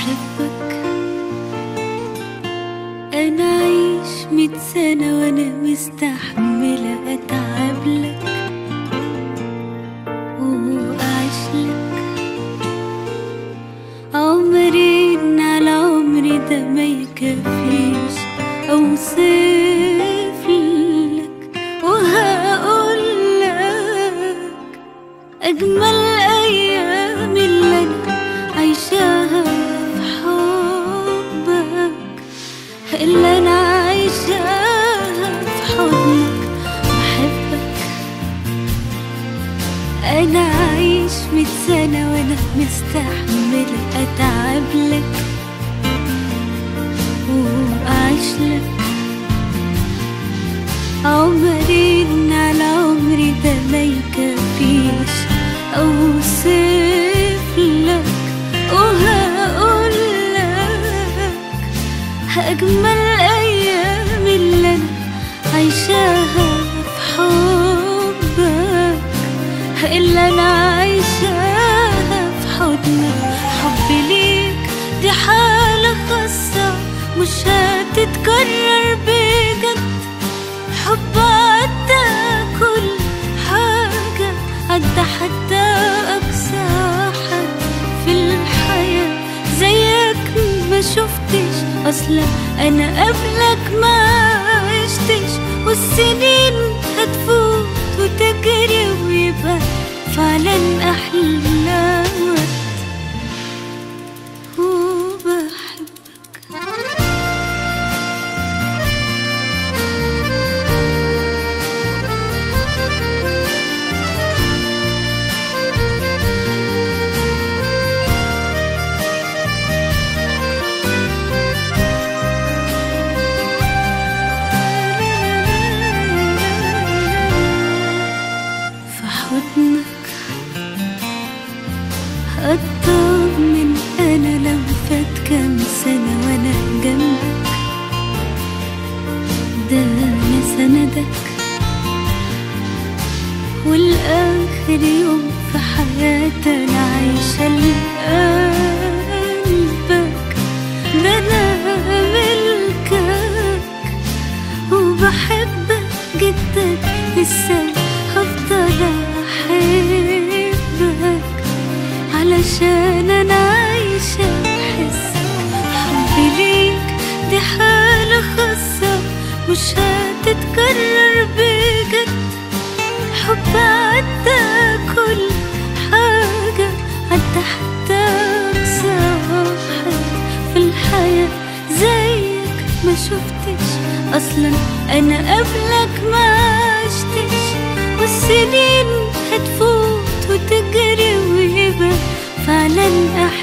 بحبك انا عايش ميت سنة وانا مستحملة اتعب لك واعيش لك عمرين على عمري ده ما يكفيش اوصف لك وهقول لك اجمل ايام اللي انا عايشاها في حبك اللي انا عايشاها في حضنك بحبك انا عايش ميت سنة وانا مستحملة اتعب لك واعيش لك عمرين على عمري ده ما يكفيش اوصف لك وهقول لك اجمل ايام اللي انا عايشاها في حبك اللي انا عايشاها في حضنك حبي ليك دي حالة خاصة مش هتتكرر بجد حب عدى كل حاجة عدى حتى أقصى حد في الحياة زيك ما شفتش أصلا أنا قبلك ما عشتش والسنين هتفوت وتجري ويبقى فعلا أحلى وقت وبحبك في حضنك أطمن أنا لو فات كام سنة وأنا جنبك ده أنا سندك والآخر يوم في حياتي أنا عايشة لقلبك ده أنا ملكك وبحبك جدا لسه هفضل احبك علشان انا عايشة بحسك حبي ليك دي حالة خاصة مش هتتكرر بجد حب عدى كل حاجة عدى حتى أقصى حاجة في الحياة زيك ما شفتش أصلا أنا قبلك ما عشتش والسنين هتفوت وتجري ويبقى فعلا أحلى